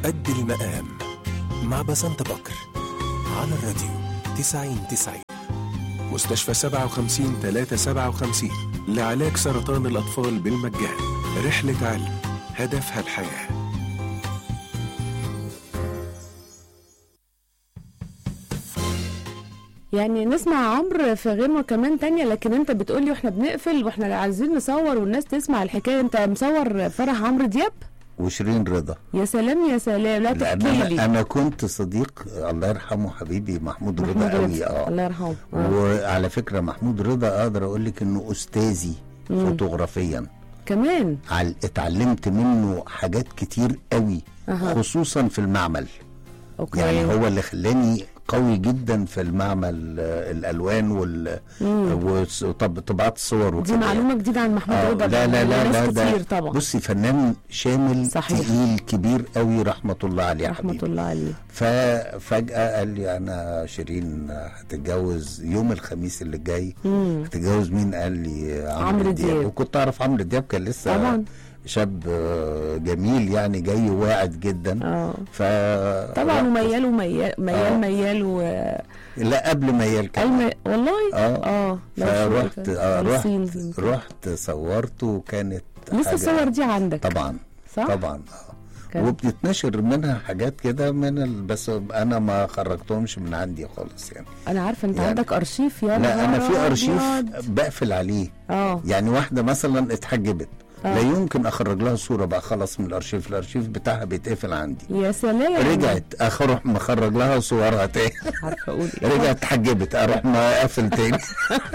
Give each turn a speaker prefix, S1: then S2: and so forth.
S1: قد المقام مع بسنت بكر على الراديو 90 90 مستشفى 57 357 لعلاج سرطان الأطفال بالمجان رحلة علم هدفها الحياه
S2: يعني نسمع عمرو في غنوة كمان تانية لكن انت بتقولي واحنا بنقفل واحنا عايزين نصور والناس تسمع الحكاية انت مصور فرح عمرو دياب
S3: وشيرين رضا
S2: يا سلام يا سلام لا
S3: لان
S2: تحكي
S3: انا,
S2: لي
S3: أنا كنت صديق الله يرحمه حبيبي محمود رضا
S2: محمود
S3: قوي
S2: رضا
S3: اه
S2: الله يرحمه آه.
S3: وعلى فكره محمود رضا اقدر اقول لك انه استاذي فوتوغرافيا
S2: كمان
S3: عل... اتعلمت منه حاجات كتير قوي
S2: أها.
S3: خصوصا في المعمل
S2: اوكي
S3: يعني هو اللي خلاني قوي جدا في المعمل آه، الالوان وال وطبعات الصور
S2: دي
S3: وكده
S2: معلومة جديدة عن محمود
S3: آه،
S2: رضا
S3: لا لا لا
S2: ناس
S3: لا
S2: كتير
S3: ده
S2: طبعا
S3: بصي فنان شامل
S2: صحيح.
S3: تقيل كبير قوي رحمه الله عليه يا
S2: رحمة
S3: حبيبي
S2: الله عليه
S3: ففجأة قال لي أنا شيرين هتتجوز يوم الخميس اللي جاي هتتجوز مين؟ قال لي
S2: عمرو
S3: عمرو
S2: دياب.
S3: دياب وكنت أعرف عمرو دياب كان لسه
S2: طبعا.
S3: شاب آه، جميل يعني جاي واعد جدا
S2: اه
S3: ف
S2: طبعا وميال وميال ميال
S3: آه.
S2: ميال و
S3: لا قبل ما يال كمان
S2: الم... والله
S3: اه
S2: اه لا مش
S3: فرحت
S2: فاكرة.
S3: آه رحت
S2: فلسطين.
S3: رحت صورته وكانت
S2: لسه
S3: حاجة-
S2: الصور دي عندك
S3: طبعا
S2: صح؟
S3: طبعا اه
S2: كان-
S3: وبتتنشر منها حاجات كده من ال... بس انا ما خرجتهمش من عندي خالص يعني
S2: انا عارفه انت
S3: يعني-
S2: عندك ارشيف يا
S3: لا انا
S2: نهار
S3: في ارشيف
S2: أبيض.
S3: بقفل عليه
S2: اه
S3: يعني واحده مثلا اتحجبت
S2: آه.
S3: لا يمكن اخرج لها صوره بقى خلاص من الارشيف الارشيف بتاعها بيتقفل عندي
S2: يا سلام
S3: رجعت اروح مخرج لها صورها تاني
S2: عارفه اقول ايه
S3: رجعت اتحجبت اروح مقفل تاني